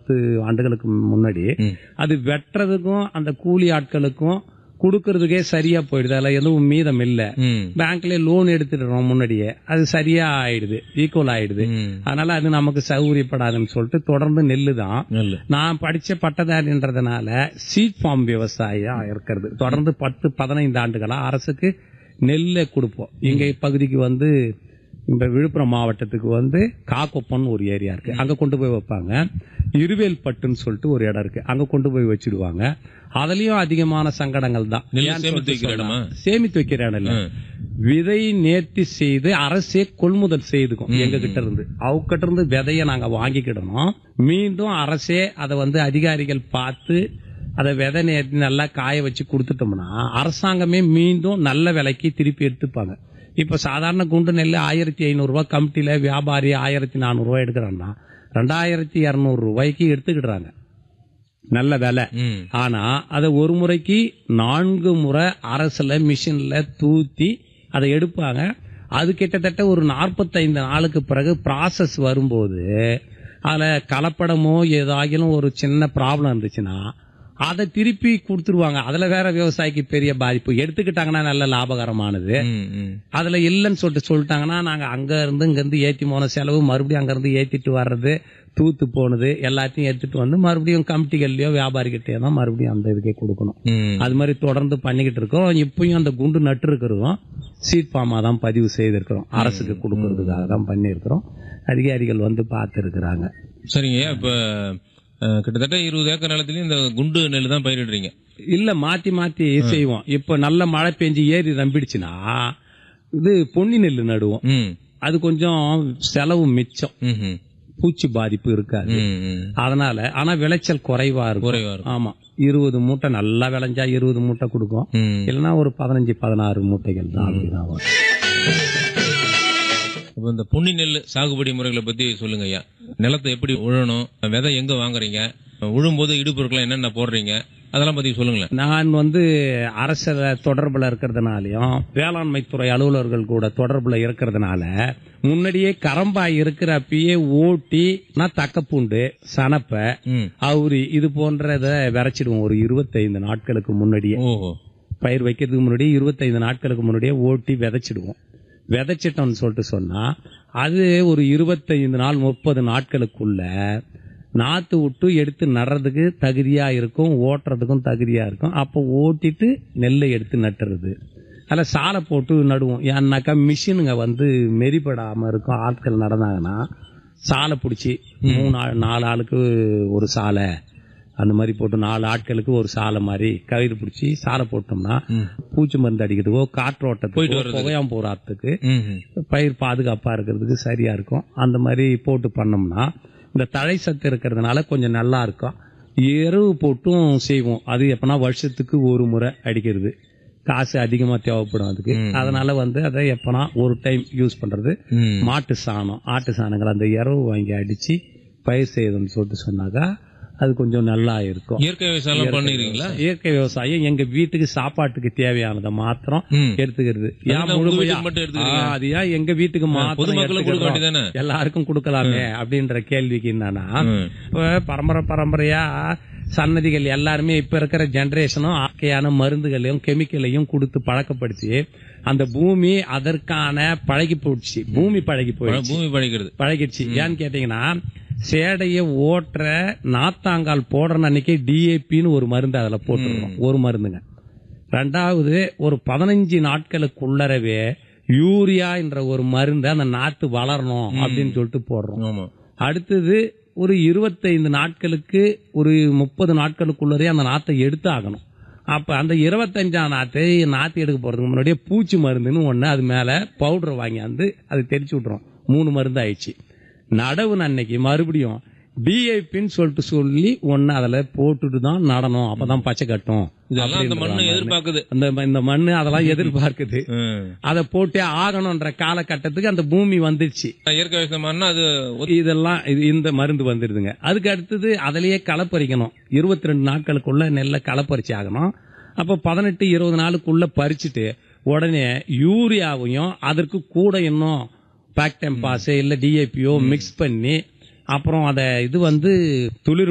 பத்து ஆண்டுகளுக்கு முன்னாடி ம். அது வெட்டுறதுக்கும் அந்த கூலி ஆட்களுக்கும் கொடுக்கறதுக்கே சரியா போயிடுது அதுல எதுவும் மீதம் இல்ல ம். பேங்க்ல லோன் எடுத்துடுறோம் முன்னாடியே அது சரியா ஆயிடுது ஈக்குவல் ஆயிடுது ம். அதனால அது நமக்கு சௌகரியப்படாதுன்னு சொல்லிட்டு தொடர்ந்து நெல்லு தான் நல்ல நான் படிச்ச பட்டதாரின்றதுனால சீட் ஃபார்ம் விவசாயம் இருக்கிறது தொடர்ந்து பத்து பதினைந்து ஆண்டுகளா அரசுக்கு நெல்லை கொடுப்போம் எங்க பகுதிக்கு வந்து இந்த விழுப்புரம் மாவட்டத்துக்கு வந்து காக்கொப்பன் ஒரு ஏரியா இருக்கு அங்க கொண்டு போய் வைப்பாங்க இருவேல்பட்டுன்னு சொல்லிட்டு ஒரு இடம் இருக்கு அங்க கொண்டு போய் வச்சிடுவாங்க அதுலயும் அதிகமான சங்கடங்கள் தான் நெல் ஏன்னு சேமித்து சொல்லிட்டு வைக்கிற இடமா? சொன்னா, சேமித்து வைக்கிற இடம் இல்ல ம். விதை நேர்த்தி செய்து அரசே கொள்முதல் செய்துக்கும் எங்க கிட்ட இருந்து அவகிட்ட இருந்து விதைய நாங்க வாங்கிக்கிடணும் மீண்டும் அரசே அதை வந்து அதிகாரிகள் பார்த்து அதை விதை நேர்த்தி நல்லா காய வச்சு கொடுத்துட்டோம்னா அரசாங்கமே மீண்டும் நல்ல விலைக்கு திருப்பி எடுத்துப்பாங்க இப்ப சாதாரண குண்டு நெல் ஆயிரத்தி ஐநூறு ரூபாய் கமிட்டில வியாபாரி ஆயிரத்தி நானூறு ரூபாய் எடுக்கிறான்னா ரெண்டாயிரத்தி இருநூறு ரூபாய்க்கு எடுத்துக்கிடுறாங்க நல்ல விலை ம். ஆனா அதை ஒரு முறைக்கு நான்கு முறை அரசுல மிஷின்ல தூத்தி அதை எடுப்பாங்க அது கிட்டத்தட்ட ஒரு நாற்பத்தைந்து நாளுக்கு பிறகு ப்ராசஸ் வரும்போது அதுல கலப்படமோ ஏதாகிலும் ஒரு சின்ன ப்ராப்ளம் இருந்துச்சுன்னா அதை திருப்பி கொடுத்துருவாங்க அதுல வேற விவசாயிக்கு பெரிய பாதிப்பு எடுத்துக்கிட்டாங்கன்னா நல்ல லாபகரமானது ம், ம். அதுல இல்லைன்னு சொல்லிட்டு சொல்லிட்டாங்கன்னா நாங்க அங்க இருந்து இங்க இருந்து ஏத்தி போன செலவு மறுபடியும் அங்க இருந்து ஏத்திட்டு வர்றது தூத்து போனது எல்லாத்தையும் எடுத்துட்டு வந்து மறுபடியும் கமிட்டிகள்லயோ வியாபாரிகிட்டயோ தான் மறுபடியும் அந்த இதுக்கே கொடுக்கணும் ம். அது மாதிரி தொடர்ந்து பண்ணிக்கிட்டு இருக்கோம் இப்பயும் அந்த குண்டு நட்டு இருக்கிறதும் சீட் ஃபார்மா தான் பதிவு செய்திருக்கிறோம் அரசுக்கு கொடுக்கறதுக்காக தான் பண்ணியிருக்கிறோம் அதிகாரிகள் வந்து பார்த்துருக்குறாங்க சரிங்க இப்ப அஹ், கிட்டத்தட்ட இருபது ஏக்கர் நிலத்திலயும் இந்த குண்டு நெல் தான் பயிரிடுறீங்க இல்ல மாத்தி மாத்தி செய்வோம் இப்ப நல்ல மழை பெஞ்சு ஏறி நம்பிடுச்சுன்னா இது பொன்னி நெல் நடுவோம் ம். அது கொஞ்சம் செலவு மிச்சம் ம், ம். பூச்சி பாதிப்பு இருக்காது ம், ம். அதனால ஆனா விளைச்சல் குறைவா இருக்கும் குறைவா இருக்கும் ஆமா இருபது மூட்டை நல்லா விளைஞ்சா இருபது மூட்டை கொடுக்கும் ம். இல்லைன்னா ஒரு பதினஞ்சு பதினாறு மூட்டைகள் தான் அப்படிதான் வரும் இப்ப இந்த புன்னி நெல் சாகுபடி முறைகளை பத்தி சொல்லுங்க ஐயா நிலத்தை எப்படி உழணும் விதை எங்க வாங்குறீங்க உழும்போது இடுபொருட்கள் என்னென்ன போடுறீங்க அதெல்லாம் பத்தி சொல்லுங்களேன் நான் வந்து அரச தொடர்புல இருக்கிறதுனாலயும் வேளாண்மை துறை அலுவலர்கள் கூட தொடர்புல இருக்கிறதுனால முன்னாடியே கரம்பாய் இருக்கிறப்பயே ஓட்டி நான் தக்கப்பூண்டு சனப்பை ம். அவுரி இது போன்றத விரைச்சிடுவோம் ஒரு இருபத்தைந்து நாட்களுக்கு முன்னாடியே ஓஹோ பயிர் வைக்கிறதுக்கு முன்னாடி இருபத்தைந்து நாட்களுக்கு முன்னாடியே ஓட்டி விதைச்சிடுவோம் விதைச்சிட்டோம்னு சொல்லிட்டு சொன்னா அது ஒரு இருபத்தைந்து நாள் முப்பது நாட்களுக்குள்ள நாத்து விட்டு எடுத்து நடுறதுக்கு தகுதியா இருக்கும் ஓட்டுறதுக்கும் தகுதியா இருக்கும் அப்போ ஓட்டிட்டு நெல்லை எடுத்து நட்டுறது அதில் சாலை போட்டு நடுவோம் ஏன்னாக்கா மிஷினுங்க வந்து மெரிப்படாம இருக்கும் ஆட்கள் நடந்தாங்கன்னா சாலை பிடிச்சி மூணு ஆள் நாலு ஆளுக்கு ஒரு சாலை அந்த மாதிரி போட்டு நாலு ஆட்களுக்கு ஒரு சாலை மாதிரி கயிறு பிடிச்சி சாலை போட்டோம்னா பூச்சி மருந்து அடிக்கிறதுக்கோ காற்றோட்டத்துக்கோ புகையாம் போறாத்துக்கு ம், ம். பயிர் பாதுகாப்பா இருக்கிறதுக்கு சரியா இருக்கும் அந்த மாதிரி போட்டு பண்ணோம்னா இந்த தழை சத்து இருக்கிறதுனால கொஞ்சம் நல்லா இருக்கும் எருவு போட்டும் செய்வோம் அது எப்பனா வருஷத்துக்கு ஒரு முறை அடிக்கிறது காசு அதிகமா தேவைப்படும் அதுக்கு அதனால வந்து அதை எப்பனா ஒரு டைம் யூஸ் பண்றது ம். மாட்டு சாணம் ஆட்டு சாணங்கள் அந்த இரவு வாங்கி அடிச்சு பயிர் செய்யுதுன்னு சொல்லிட்டு சொன்னாக்கா அது கொஞ்சம் நல்லா இருக்கும் இயற்கை விவசாயம் பண்ணிருக்கீங்களா இயற்கை விவசாயம் எங்க வீட்டுக்கு சாப்பாட்டுக்கு தேவையானதை மாத்திரம் ம். எடுத்துக்கிறது ஏன் அதுதான் உங்க முழுமையா வீட்டுக்கு மட்டும் எடுத்துக்கிறீங்க? ஆ, அது ஏன் எங்க வீட்டுக்கு மாத்திரம் பொதுமக்களுக்கு கொடுக்க எடுத்துக்கிறோம்? வேண்டியதானே எல்லாருக்கும் கொடுக்கலாமே அப்படின்ற கேள்விக்கு என்னன்னா ம். இப்ப பரம்பரை பரம்பரையா சன்னதிகள் எல்லாருமே இப்ப இருக்கிற ஜெனரேஷனும் ஆக்கையான மருந்துகளையும் கெமிக்கலையும் கொடுத்து பழக்கப்படுத்தி அந்த பூமி அதற்கான பழகி போயிடுச்சு பூமி பழகி போயிடுச்சு பூமி படைக்கிறது பழகிடுச்சு ஏன்னு கேட்டீங்கன்னா சேடைய ஓட்டுற நாத்தாங்கால் போடுற அன்னைக்கு டிஏபின்னு ஒரு மருந்து அதுல போட்டுருவோம் ஒரு மருந்துங்க ரெண்டாவது ஒரு பதினஞ்சு நாட்களுக்குள்ளரவே யூரியா என்ற ஒரு மருந்து அந்த நாத்து வளரணும் அப்படின்னு சொல்லிட்டு போடுறோம் ஆமா அடுத்தது ஒரு இருபத்தைந்து நாட்களுக்கு ஒரு முப்பது நாட்களுக்குள்ளரே அந்த நாத்தை எடுத்து ஆகணும் அப்ப அந்த இருபத்தஞ்சாம் நாத்து நாத்து எடுக்க போறதுக்கு முன்னாடியே பூச்சி மருந்துன்னு ஒண்ணு அது மேல பவுடர் வாங்கியாந்து அது தெரிச்சு விட்டுரும் மூணு மருந்து ஆயிடுச்சு நடவு அன்னைக்கு மறுபடியும் டிஐபின்னு சொல்லிட்டு சொல்லி ஒன்னு அதுல போட்டுட்டு தான் நடணும் அப்பதான் பச்சை கட்டும் இதெல்லாம் அந்த மண்ணு அப்படின்றாங்க. எதிர்பார்க்குது அந்த இந்த மண்ணு அதெல்லாம் எதிர்பார்க்குது ம். அதை போட்டே ஆகணும்ன்ற காலகட்டத்துக்கு அந்த பூமி வந்துருச்சு இயற்கை விவசாயம்னா அது ஒத்து- இதெல்லாம் இது இந்த மருந்து வந்துருதுங்க அதுக்கு அடுத்தது அதுலயே களப்பறிக்கணும் இருபத்தி ரெண்டு நாட்களுக்குள்ள நெல்லை களப்பறிச்சு ஆகணும் அப்ப பதினெட்டு இருபது நாளுக்குள்ள பறிச்சுட்டு உடனே யூரியாவையும் அதற்கு கூட இன்னும் பாக்டெம்பாஸ் இல்ல டிஏபியோ மிக்ஸ் பண்ணி அப்புறம் அதை இது வந்து துளிர்